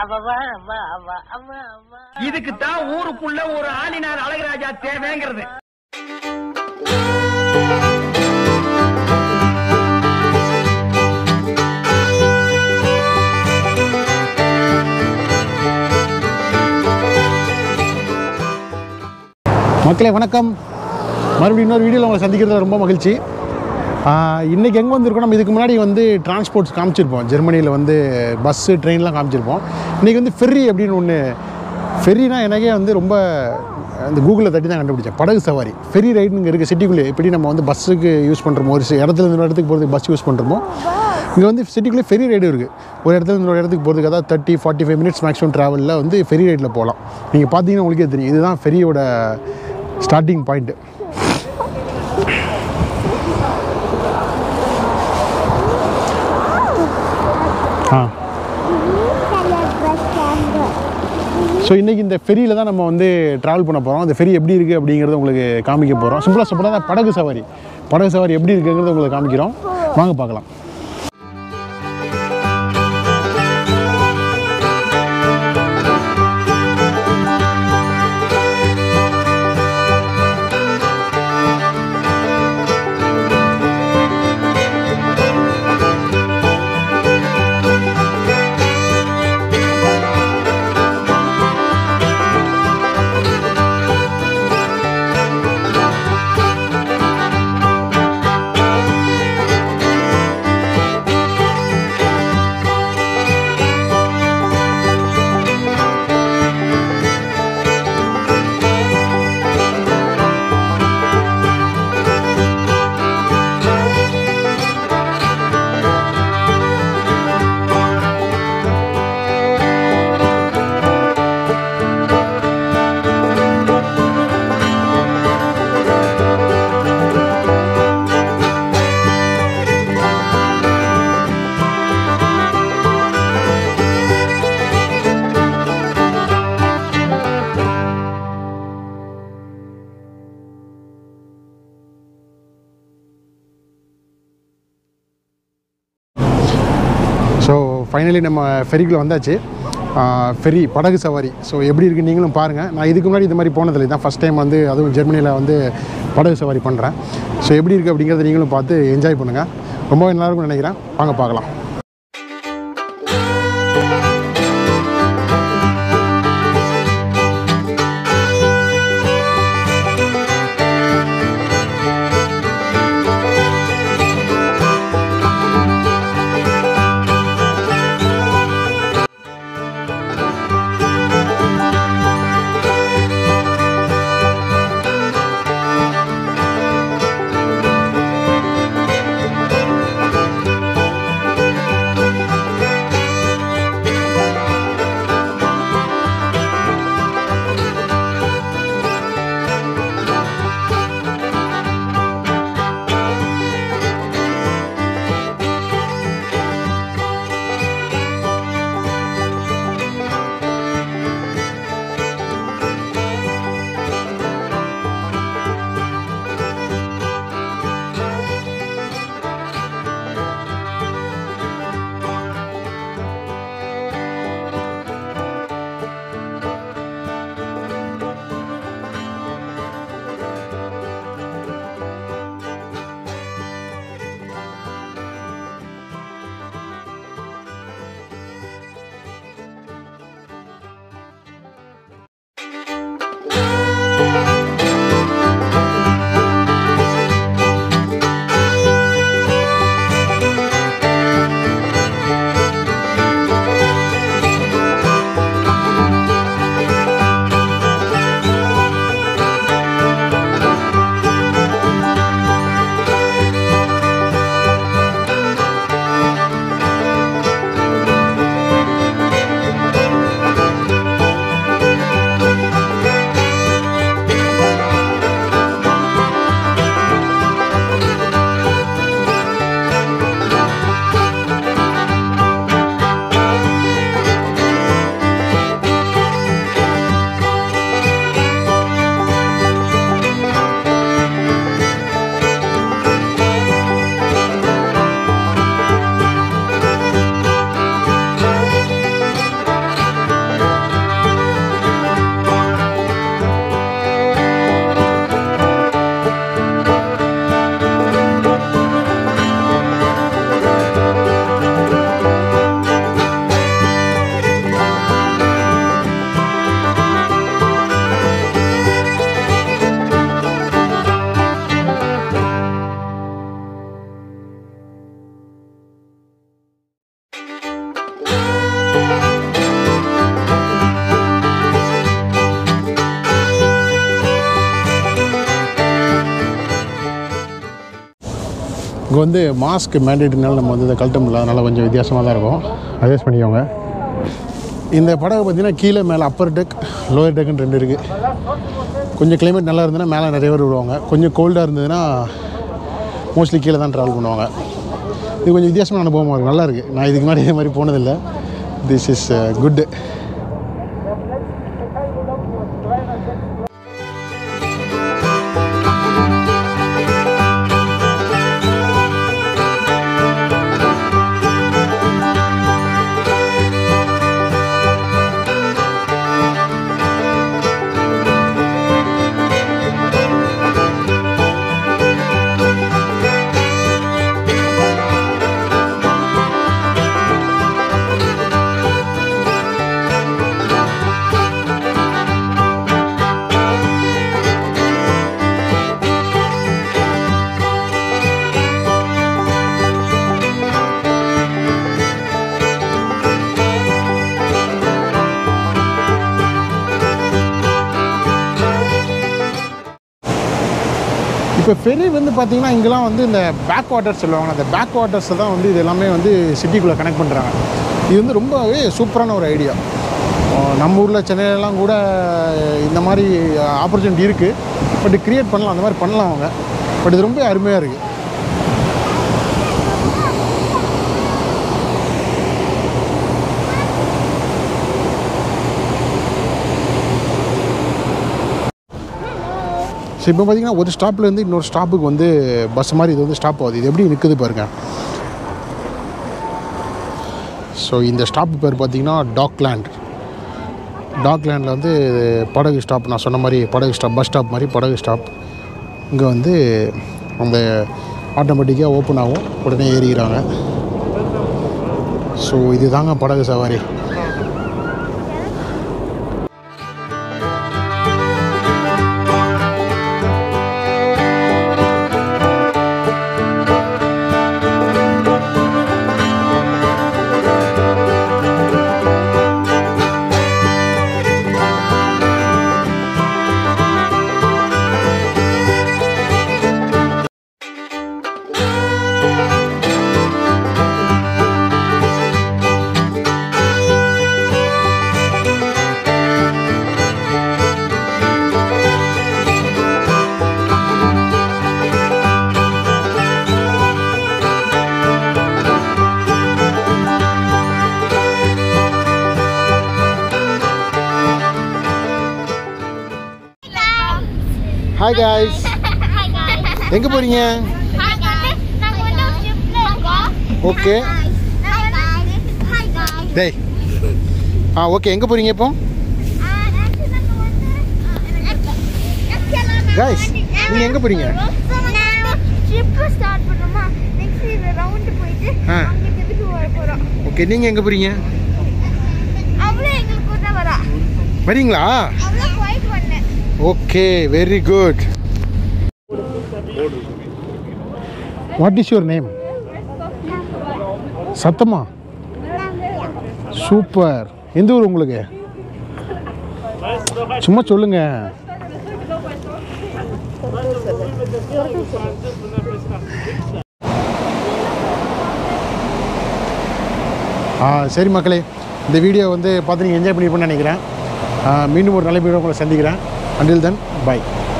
அவ்வா அவ்வா அவ்வா அவ்வா அவ்வா இதுக்கு தான் ஊருக்குள்ள ஒரு ஆளினார் அழகராஜா தேவைங்கிறது மக்களே வணக்கம் மறுபடியும் இன்னொரு வீடியோவில் உங்களை சந்திக்கிறது ரொம்ப மகிழ்ச்சி ஆஹ் இன்னைக்கு எங்கே வந்திருக்கோம் நம்ம இதுக்கு முன்னாடி வந்து டிரான்ஸ்போர்ட்ஸ் காமிச்சிருப்போம் ஜெர்மனியில் வந்து பஸ்ஸு ட்ரெயின்லாம் காமிச்சிருப்போம் இன்றைக்கி வந்து ஃபெர்ரி அப்படின்னு ஒன்று ஃபெர்ரினா எனக்கே வந்து ரொம்ப இந்த கூகுளில் தட்டி தான் கண்டுபிடிச்சேன் படகு சவாரி ஃபெரி ரைடுங்க இருக்குது சிட்டிக்குள்ளே எப்படி நம்ம வந்து பஸ்ஸுக்கு யூஸ் பண்ணுறோமோ ஒரு சி- இடத்துல இருந்து இன்னொரு இடத்துக்கு போகிறதுக்கு பஸ் யூஸ் பண்ணுறோமோ இங்கே வந்து சிட்டிக்குள்ளே ஃபெரி ரைடு இருக்குது ஒரு இடத்துல இருந்து இன்னொரு இடத்துக்கு போகிறதுக்கு அதாவது thirty forty five minutes maximum ட்ராவலில் வந்து ஃபெரி ரைடில் போகலாம் நீங்கள் பார்த்தீங்கன்னா உங்களுக்கே தெரியும் இதுதான் ஃபெரியோட ஸ்டார்டிங் பாயிண்ட்டு ஆ ஸோ இன்றைக்கி இந்த ஃபெரியில் தான் நம்ம வந்து ட்ராவல் பண்ண போகிறோம் அந்த ஃபெரி எப்படி இருக்குது அப்படிங்கிறத உங்களுக்கு காமிக்க போகிறோம் சிம்பிளாக சொல்லப்போனா படகு சவாரி படகு சவாரி எப்படி இருக்குங்கிறத உங்களுக்கு காமிக்கிறோம் வாங்க பார்க்கலாம் ஸோ ஃபைனலி நம்ம ஃபெரிக்குள்ளே வந்தாச்சு ஃபெரி படகு சவாரி ஸோ எப்படி இருக்குது நீங்களும் பாருங்கள் நான் இதுக்கு முன்னாடி இந்த மாதிரி போனதில்லை தான் ஃபஸ்ட் டைம் வந்து அதுவும் ஜெர்மனியில் வந்து படகு சவாரி பண்ணுறேன் ஸோ எப்படி இருக்குது அப்படிங்கிறத நீங்களும் பார்த்து என்ஜாய் பண்ணுங்கள் ரொம்பவே நல்லா இருக்கும்னு நினைக்கிறேன் வாங்க பார்க்கலாம் இங்கே வந்து மாஸ்க் மேண்டேட்னால நம்ம வந்து இதை கழட்ட முடியல அதனால் கொஞ்சம் வித்தியாசமாக தான் இருக்கும் அட்ஜஸ்ட் பண்ணிக்கோங்க இந்த படகு பார்த்தீங்கன்னா கீழே மேலே அப்பர் டெக் லோயர் டெக்குன்னு ரெண்டு இருக்குது கொஞ்சம் கிளைமேட் நல்லா இருந்ததுன்னா மேலே நிறைய பேர் விடுவாங்க கொஞ்சம் கோல்டாக இருந்ததுன்னா மோஸ்ட்லி கீழே தான் ட்ராவல் பண்ணுவாங்க இது கொஞ்சம் வித்தியாசமான அனுபவமாக இருக்குது நல்லா இருக்குது நான் இதுக்கு முன்னாடி இதே மாதிரி போனதில்லை திஸ் இஸ் குட்டு இப்போ ஃபெரி வந்து பார்த்தீங்கன்னா இங்கெல்லாம் வந்து இந்த பேக் வாட்டர்ஸ் சொல்லுவாங்க அந்த பேக் வாட்டர்ஸை தான் வந்து இது எல்லாமே வந்து சிட்டிக்குள்ளே கனெக்ட் பண்ணுறாங்க இது வந்து ரொம்பவே சூப்பரான ஒரு ஐடியா நம்ம ஊரில் சென்னையிலலாம் கூட இந்த மாதிரி ஆப்பர்ச்சுனிட்டி இருக்குது பட் கிரியேட் பண்ணலாம் அந்த மாதிரி பண்ணலாம் அவங்க பட் இது ரொம்ப அருமையாக இருக்குது ஸோ இப்போ பார்த்தீங்கன்னா ஒரு ஸ்டாப்லேருந்து இன்னொரு ஸ்டாப்புக்கு வந்து பஸ் மாதிரி இது வந்து ஸ்டாப் ஆகுது இது எப்படி நிற்குது பாருங்க ஸோ இந்த ஸ்டாப் பேர் பார்த்தீங்கன்னா டாக்லேண்ட் டாக்லேண்டில் வந்து படகு ஸ்டாப் நான் சொன்ன மாதிரி படகு ஸ்டாப் பஸ் ஸ்டாப் மாதிரி படகு ஸ்டாப் இங்கே வந்து அந்த ஆட்டோமேட்டிக்காக ஓப்பன் ஆகும் உடனே ஏறிக்கிறாங்க ஸோ இது தாங்க படகு சவாரி ஹாய் காய்ஸ் Hi guys. எங்கே போகிறீங்க Hi guys. நாங்க வந்து ஒரு shipல இருக்கோம். Okay Hi guys. Hi guys. டேய் ஆ ஓகே எங்கே போகிறீங்க இப்போ ஆ, next நாங்க வந்து, ஆ, எனக்கு actually நாங்க Guys, வந்து- நீங்க எங்க போறீங்க? So, நாங்க trip start பண்றோமா? Next இது round போயிட்டு ஆ. அங்க திருப்பி வர போறோம். ஓகே நீங்கள் எங்கே போகிறீங்க அவளும் எங்களுக்கு கூட வரா. வரீங்களா அவளும் white பண்ணு. Okay very good what is your name சத்தமா சூப்பர் எந்த ஊர் உங்களுக்கு சும்மா சொல்லுங்க ஆ சரி மக்களே இந்த வீடியோ வந்து பார்த்து நீங்கள் என்ஜாய் பண்ணியிருப்பேன்னு நினைக்கிறேன் ஆ, மீண்டும் ஒரு நல்ல வீடியோ உங்களை சந்திக்கிறேன் அண்டில் தென் பை